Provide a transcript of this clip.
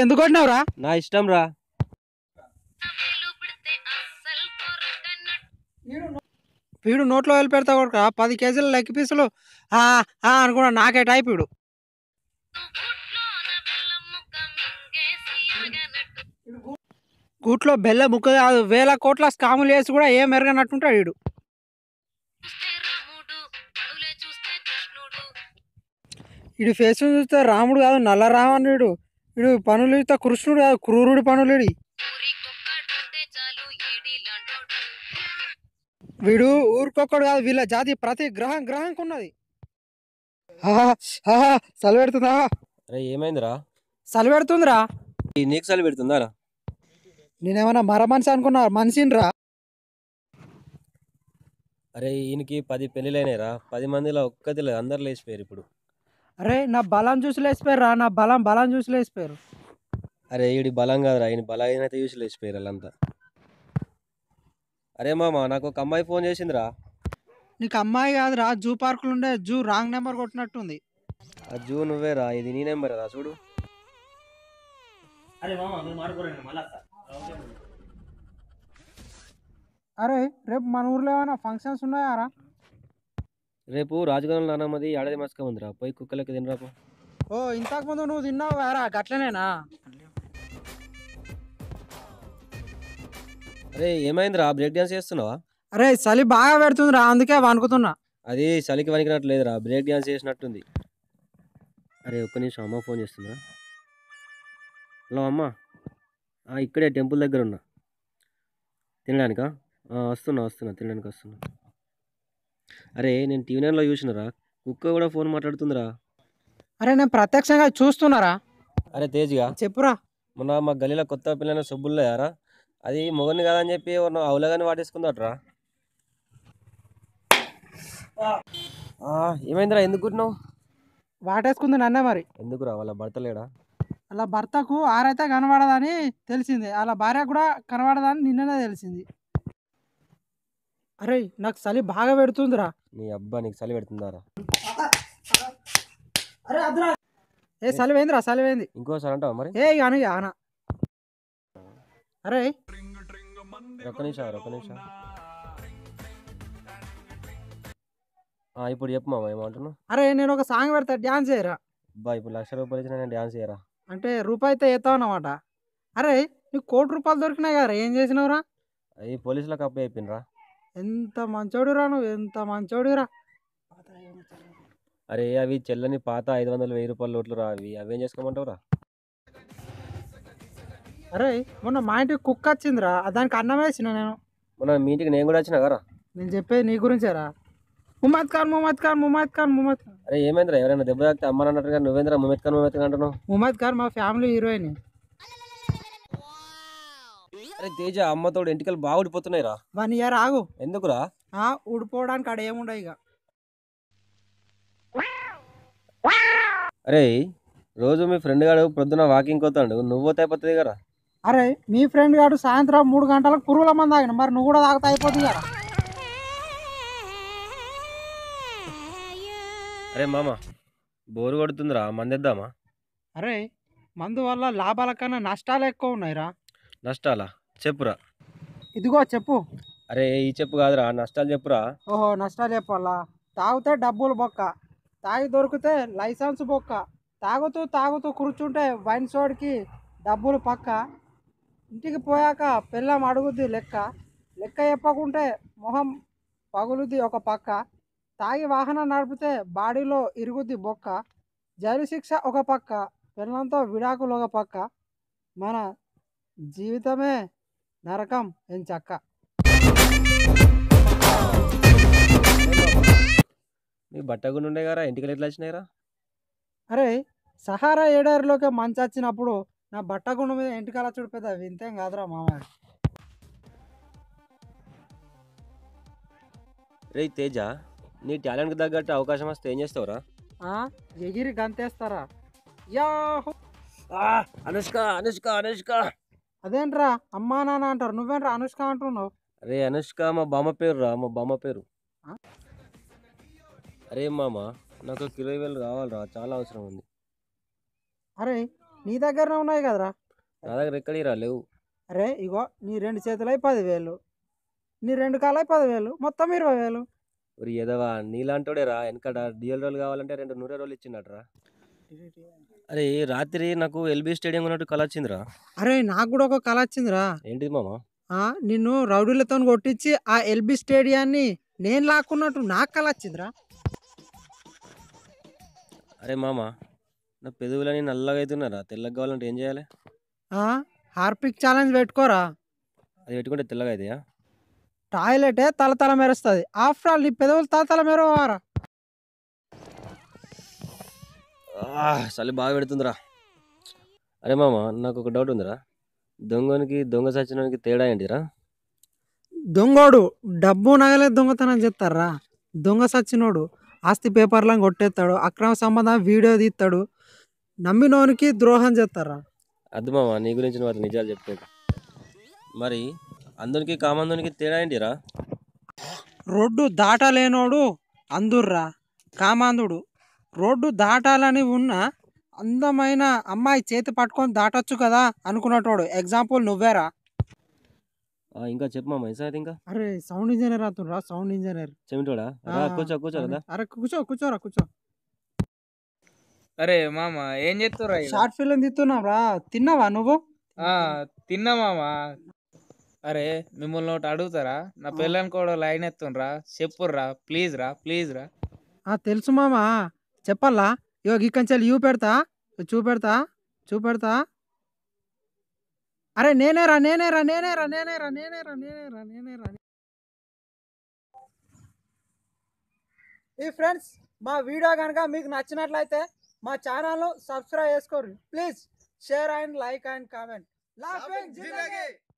ఎందుకు కొట్టినావురా నా ఇష్టం రా వీడు నోట్లో వెళ్ళి పెడతా కొడుక పది కేజీల లెగ్ పీసులు ఆ, ఆ అనుకున్నా నాకే టైప్ వీడు గూట్లో బెల్ల ముక్క కాదు వేల కోట్ల స్కాములు వేసి కూడా ఏం ఎరగనట్టుంటాడు వీడు వీడు ఫేస్ చూస్తే రాముడు కాదు నల్ల రావణుడు వీడు పనులు చూస్తే కృష్ణుడు కాదు క్రూరుడి పనులు వీడి. వీడు ఊరికొక్కడు కాదు వీళ్ళ జాతి ప్రతి గ్రహం గ్రహంకి ఉన్నది ఆహా, ఆహా, చలి పెడుతుందా అరే ఏమైందిరా చలి పెడుతుందిరా ఈ నీకు చలి పెడుతుందా రా నేనేమన్నా మర మనిషి అనుకున్నా మనిషిని రా అరే ఈయనకి పది పెళ్ళిళ్ళైనాయిరా పది మందిలో ఒక్కది లేదు అందరు లేచిపోయారు ఇప్పుడు అరే నా బలం చూసి లేచిపోయారు రా నా బలం బలం చూసి లేచిపోయారు అరే ఈడి బలం కాదురా ఈయన బలం అయితే చూసి లేచిపోయారు వాళ్ళంతా అరే మామ నాకు ఒక అమ్మాయి ఫోన్ చేసిందిరా నీకు అమ్మాయి కాదురా జూ పార్కులు ఉండే జూ రాంగ్ నెంబర్ కొట్టినట్టుంది ఆ జూ నువ్వేరా ఇది నీ నెంబర్ రా చూడు అరే రేపు మన ఊర్లో ఏమైనా ఫంక్షన్స్ ఉన్నాయారా రేపు రాజగోపాల్ నాన్నమ్మది ఏడాది మస్క ఉందిరా పోయి కుక్కలకి తినరా పో ఓ ఇంతకు ముందు నువ్వు తిన్నావు వారా గట్లనేనా అరే ఏమైందిరా బ్రేక్ డ్యాన్స్ చేస్తున్నావా అరే చలి బాగా పెడుతుందిరా అందుకే వణుకుతున్నా అది చలికి వణికినట్టు లేదురా బ్రేక్ డ్యాన్స్ చేసినట్టుంది అరే ఒక్క నిమిషం అమ్మ ఫోన్ చేస్తుందా హలో అమ్మ ఆ, ఇక్కడే టెంపుల్ దగ్గర ఉన్నా తినడానికా ఆ, వస్తున్నా వస్తున్నా తినడానికి వస్తున్నా అరే నేను టీవీ నైన్లో చూసినారా కుక్క కూడా ఫోన్ మాట్లాడుతుందిరా అరే నేను ప్రత్యక్షంగా చూస్తున్నారా అరే తేజ్గా చెప్పురా మొన్న మా గలీలో కొత్త పిల్లల సుబ్బుల్లేయారా అది మొగని కాదని చెప్పి ఉన్న అవులగాని వాటేసుకుందట్రా ఏమైందిరా ఎందుకు కుట్టినావు వాటేసుకుంది నన్నే మరి ఎందుకురా వాళ్ళ భర్త లేడా అలా భర్తకు ఆరైతే కనబడదని తెలిసింది అలా భార్య కూడా కనబడదని నిన్ననే తెలిసింది అరే నాకు చలి బాగా పెడుతుందిరా నీ అబ్బా నీకు చలి పెడుతుందారా అరే అద్రా ఏ చలివేందిరా చలివేంది ఇంకోసారి అంటావా మరి ఏ అను ఆన అరే ఒక్క నిమిషం ఒక్క నిమిషం ఆ, ఇప్పుడు చెప్పు మామ ఏమంటున్నావు అరే నేను ఒక సాంగ్ పెడతా డ్యాన్స్ చేయరా అబ్బా ఇప్పుడు లక్ష రూపాయలు ఇచ్చిన నేను డ్యాన్స్ చేయరా అంటే రూపాయి అయితే ఎత్తావు అన్నమాట అరే నీకు కోటి రూపాయలు దొరికినాయి కదా ఏం చేసినావురా అవి పోలీసులకు అప్పు అయిపోయినరా ఎంత మంచోడురా నువ్వు ఎంత మంచోడురా అరే అవి చెల్లని పాత ఐదు వందలు వెయ్యి రూపాయల నోట్లు రా అవి అవేం చేసుకోమంటావురా అరే మొన్న మా ఇంటికి కుక్క వచ్చిందిరా దానికి అన్నం వేసిన నేను మొన్న మీ ఇంటికి నేను కూడా వచ్చినా కదా నేను చెప్పేది నీ గురించేరా ముమ్మద్ ఖాన్ ముమ్మద్ ఖాన్ ముమ్మద్ ఖాన్ ముమ్మద్ ఖాన్ అరే ఏమైందిరా ఎవరైనా దెబ్బ తాకితే అమ్మ అన్నట్టుగా నువ్వేంద్రా ముమెత్కన్ ముమెత్కన్ అంటున్నావు ముమ్మద్ ఖాన్ మా ఫ్యామిలీ హీరోయిన్ అరే తేజ అమ్మతోడు ఎంటికలు బాగా ఊడిపోతున్నాయి రా వన్ ఇయర్ ఆగు ఎందుకురా ఆ, ఊడిపోవడానికి ఆడ ఏముండవు ఇక అరే రోజు మీ ఫ్రెండ్ గాడు పొద్దున వాకింగ్ పోతాడు నువ్వు పోతే అయిపోతుంది కదా అరే మీ ఫ్రెండ్ గాడు సాయంత్రం మూడు గంటలకు పురుగుల మంది తాగిన మరి నువ్వు కూడా తాగుతా అయిపోతుంది కదా అరే మామ బోరు కొడుతుందిరా మందేద్దామా అరే మందు వల్ల లాభాల కన్నా నష్టాలు ఎక్కువ ఉన్నాయిరా నష్టాలా చెప్పురా ఇదిగో చెప్పు అరే ఈ చెప్పు కాదురా నష్టాలు చెప్పురా ఓహో నష్టాలు చెప్పాలా తాగితే డబ్బులు బొక్క తాగి దొరికితే లైసెన్స్ బొక్క తాగుతూ తాగుతూ కూర్చుంటే వైన్ సోడ్కి డబ్బులు పక్క ఇంటికి పోయాక పిల్లం అడుగుద్ది లెక్క లెక్క చెప్పకుంటే మొహం పగులుద్ది ఒక పక్క తాగి వాహనం నడిపితే బాడీలో ఇరుగుద్ది బొక్క జైలు శిక్ష ఒక పక్క పిల్లలతో విడాకులు ఒక పక్క మన జీవితమే నరకం ఎంచక్క నీ బట్టగుండు ఉండే కదా ఇంటికి ఎట్లా వచ్చినాయిరా అరే సహారా ఏడారిలోకి మంచి వచ్చినప్పుడు నా బట్ట గుండు మీద ఎంటికల చూడు పెద్ద వింతేం కాదురా మామయ్య రే తేజ నీ టాలెంట్కి తగ్గట్టు అవకాశం వస్తే ఏం చేస్తావురా ఆ, ఎగిరి గంతేస్తారా యాహూ అనుష్క అనుష్క అనుష్క అదేంట్రా అమ్మా నాన్న అంటారు నువ్వేంట్రా అనుష్క అంటున్నావు అరే అనుష్క మా బామ్మ పేరు రా మా బామ్మ పేరు ఆ? అరే మామ నాకు ఒక ఇరవై వేలు కావాలిరా చాలా అవసరం ఉంది అరే నీ దగ్గరనే ఉన్నాయి కదరా నా దగ్గర ఎక్కడికి రా లేవు అరే ఇగో నీ రెండు చేతులై పదివేలు నీ రెండు కాలై పదివేలు మొత్తం ఇరవై వేలు ఒరి ఎదవా నీలాంటోడే రా వెనకట డిఎల్ రోల్ కావాలంటే రెండు నూరే రోజులు ఇచ్చిండట్రా అరే రాత్రి నాకు ఎల్బీ స్టేడియం ఉన్నట్టు కళ వచ్చిందిరా అరే నాకు కూడా ఒక కళ వచ్చిందిరా ఏంటిది మామ ఆ, నిన్ను రౌడీలతో కొట్టించి ఆ ఎల్బి స్టేడియాన్ని నేను లాక్కున్నట్టు నాకు కళ వచ్చిందిరా అరే మామ నా పెదవులని నల్లగా అవుతున్నారా తెల్లగా కావాలంటే ఏం చేయాలి ఆ, హార్పిక్ ఛాలెంజ్ పెట్టుకోరా అది పెట్టుకుంటే తెల్లగా అవుతాయా టాయిలెటే తల తల మెరుస్తుంది ఆఫ్టర్ ఆల్ నీ పెదవులు తల తల మెరవారా ఆ, చలి బాగా పెడుతుందిరా అరే మామ నాకు ఒక డౌట్ ఉందిరా దొంగనికి దొంగ సచ్చినానికి తేడా ఏంటిరా దొంగోడు డబ్బు నగలే దొంగతనం చేస్తారా దొంగ సచ్చినోడు ఆస్తి పేపర్లను కొట్టేస్తాడు అక్రమ సంబంధం వీడియో తీస్తాడు నమ్మినోనికి ద్రోహం చేస్తారా అద్దు మామ నీ గురించి నువ్వు అట్లా నిజాలు చెప్పలేదు మరి అందరికి కామందునికి తేడా ఏంటిరా రోడ్డు దాటలేనోడు అందుర్రా కామాంధుడు రోడ్డు దాటాలని ఉన్న అందమైన అమ్మాయి చేతి పట్టుకొని దాటొచ్చు కదా అనుకున్నటోడు ఎగ్జాంపుల్ నువ్వేరా ఆ, ఇంకా చెప్పు మామ ఏం సంగతి ఇంకా అరే సౌండ్ ఇంజనీర్ అవుతుండ్రా సౌండ్ ఇంజనీర్ చెమిటోడా రా కూర్చో కూర్చో కదా అరే కూర్చో కూర్చోరా కూర్చో అరే మామ ఏం చేస్తుర్రా ఈడ? షార్ట్ ఫిల్మ్ తీస్తున్నాం రా తిన్నావా నువ్వు ఆ తిన్నా మామ అరే మిమ్మల్ని ఒకటి అడుగుతారా నా ఆ. పిల్లని కూడా లైన్ ఎత్తుండ్రా చెప్పుర్రా ప్లీజ్ రా ప్లీజ్ రా ఆ తెలుసు మామా చెప్పాలా ఇగో ఇక్కడి యూ పెడతా చూపెడతా చూపెడతా అరే నేనేరా నేనేరా నేనేరా నేనేరా నేనేరా నేనేరా నేనేరా ఈ ఫ్రెండ్స్ మా వీడియో కనుక మీకు నచ్చినట్లయితే మా ఛానల్ సబ్స్క్రైబ్ చేసుకోరు please share and like and comment